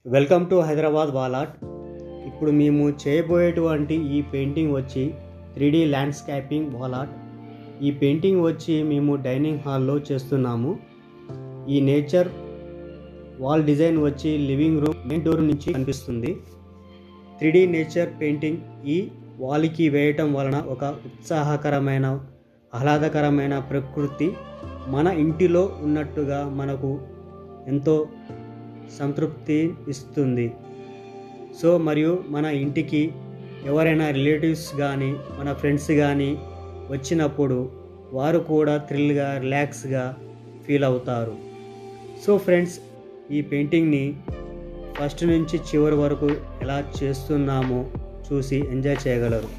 welcome to Hyderabad వాలాట్ ఇప్పుడు మేము చేయబోయేటువంటి ఈ పెయింటింగ్ వచ్చి త్రీ డి ల్యాండ్స్కేపింగ్ వాలాట్ ఈ పెయింటింగ్ వచ్చి మేము డైనింగ్ హాల్లో చేస్తున్నాము ఈ నేచర్ వాల్ డిజైన్ వచ్చి లివింగ్ రూమ్ మెయిన్ డోర్ నుంచి కనిపిస్తుంది త్రీ డి నేచర్ పెయింటింగ్ ఈ వాల్కి వేయటం వలన ఒక ఉత్సాహకరమైన ఆహ్లాదకరమైన ప్రకృతి మన ఇంటిలో ఉన్నట్టుగా మనకు ఎంతో సంతృప్తి ఇస్తుంది సో మరియు మన ఇంటికి ఎవరైనా రిలేటివ్స్ కానీ మన ఫ్రెండ్స్ కానీ వచ్చినప్పుడు వారు కూడా థ్రిల్గా రిలాక్స్గా ఫీల్ అవుతారు సో ఫ్రెండ్స్ ఈ పెయింటింగ్ని ఫస్ట్ నుంచి చివరి వరకు ఎలా చేస్తున్నామో చూసి ఎంజాయ్ చేయగలరు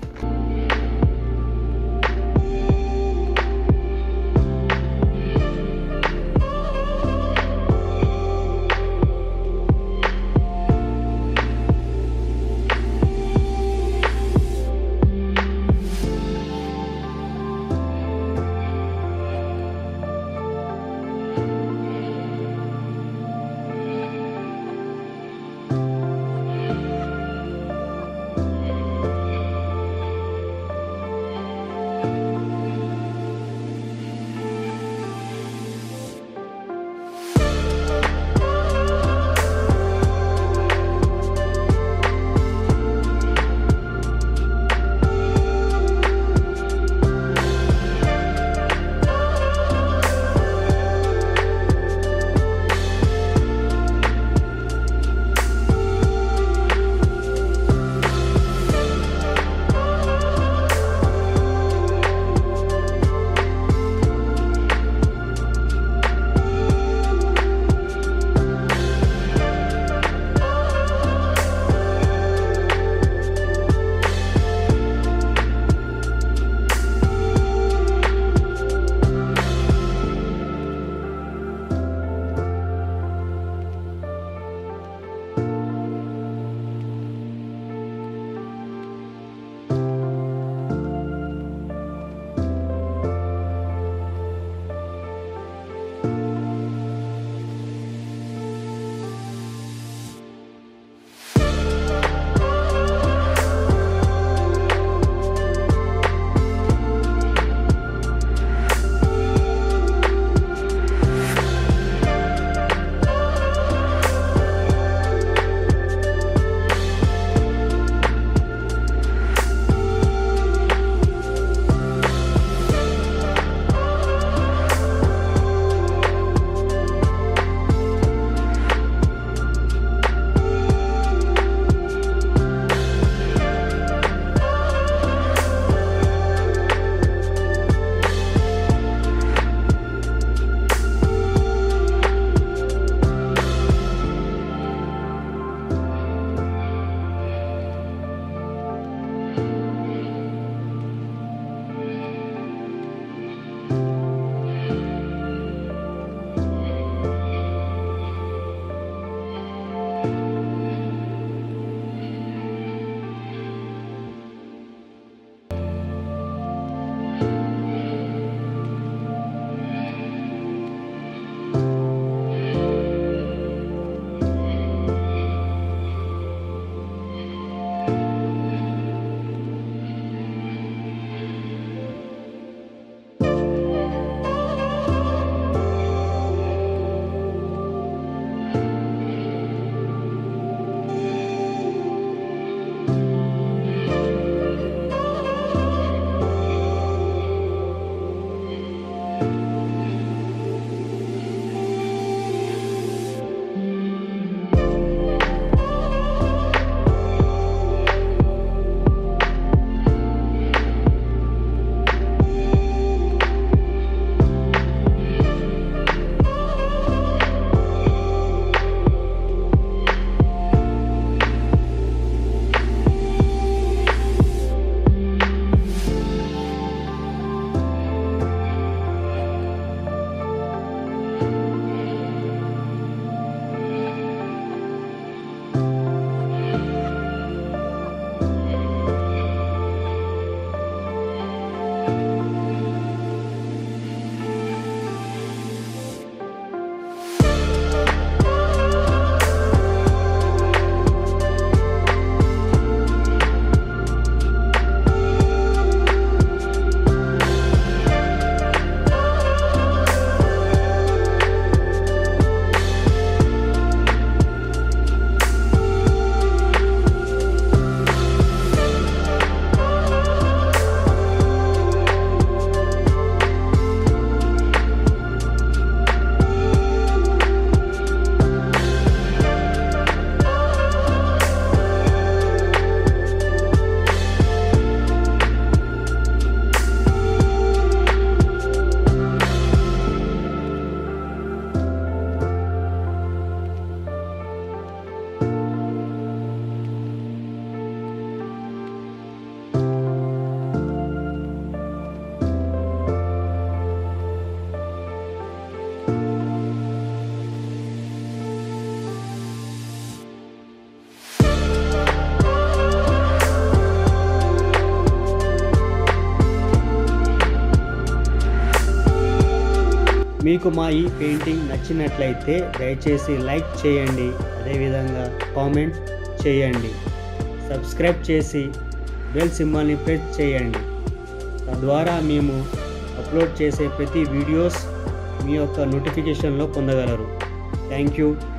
మీకు మా ఈ పెయింటింగ్ నచ్చినట్లయితే దయచేసి లైక్ చేయండి అదేవిధంగా కామెంట్ చేయండి సబ్స్క్రైబ్ చేసి బెల్ సింబల్ని ప్రెస్ చేయండి తద్వారా మేము అప్లోడ్ చేసే ప్రతి వీడియోస్ మీ యొక్క నోటిఫికేషన్లో పొందగలరు థ్యాంక్ యూ